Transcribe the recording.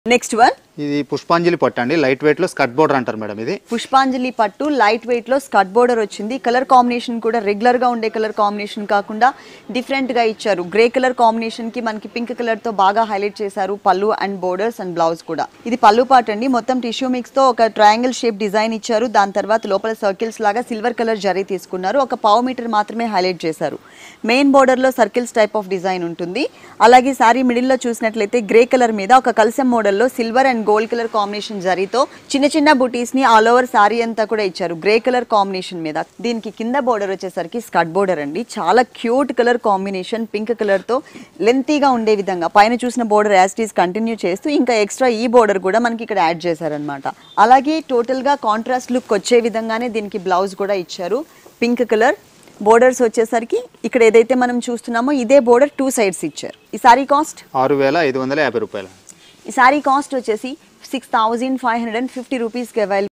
next one ఇది పుష్పాంజలి పట్టు అండి లైట్ వెయిట్ లో స్కర్ట్ బోర్డర్ అంటారు మేడం ఇది పుష్పాంజలి పట్టు లైట్ వెయిట్ లో స్కర్ట్ బోర్డర్ వచ్చింది కలర్ కాంబినేషన్ కూడా రెగ్యులర్ గా ఉండే కలర్ కాంబినేషన్ కాకుండా డిఫరెంట్ గా ఇచ్చారు గ్రే కలర్ కాంబినేషన్ కి మనకి పింక్ కలర్ తో బాగా హైలైట్ చేశారు పళ్ళు అండ్ బోర్డర్స్ అండ్ బ్లౌజ్ కూడా ఇది పళ్ళు పార్ట్ అండి మొత్తం టిష్యూ మిక్స్ తో ఒక ట్రయాంగిల్ షేప్ డిజైన్ ఇచ్చారు దాని తర్వాత లోపల సర్కిల్స్ లాగా సిల్వర్ కలర్ జరీ తీసుకున్నారు ఒక పావు మీటర్ మాత్రమే హైలైట్ చేశారు మెయిన్ బోర్డర్ లో సర్కిల్స్ టైప్ ఆఫ్ డిజైన్ ఉంటుంది అలాగే శారీ మిడిల్ లో చూసినట్లయితే గ్రే కలర్ మీద ఒక కల్సెం మోడల్లో silver and gold colour combination జరీతో చిన్న చిన్న బుటీస్ ని ఆల్ ఓవర్ శారీ అంతా కూడా ఇచ్చారు గ్రే కలర్ కాంబినేషన్ మీద దీనికి కింద బోర్డర్ వచ్చేసరికి స్కర్ట్ బోర్డర్ అండి చాలా cute colour combination pink colour తో లెంతీగా ఉండే విధంగా పైన చూసిన బోర్డర్ యాజ్ టీస్ కంటిన్యూ చేస్తూ ఇంకా ఎక్స్ట్రా ఈ బోర్డర్ కూడా మనకి ఇక్కడ యాడ్ చేశారనమాట అలాగే టోటల్ గా కాంట్రాస్ట్ లుక్ వచ్చే విధంగానే దీనికి బ్లౌజ్ కూడా ఇచ్చారు పింక్ కలర్ బోర్డర్స్ వచ్చేసరికి ఇక్కడ ఏదైతే మనం చూస్తున్నామో ఇదే బోర్డర్ టూ సైడ్స్ ఇచ్చారు ఈ సారీ కాస్ట్ ఆరు వేల ఐదు వందల యాభై రూపాయలు ఈ సారీ కాస్ట్ వచ్చేసి six thousand five hundred and fifty రూపీస్కి అవైలబుల్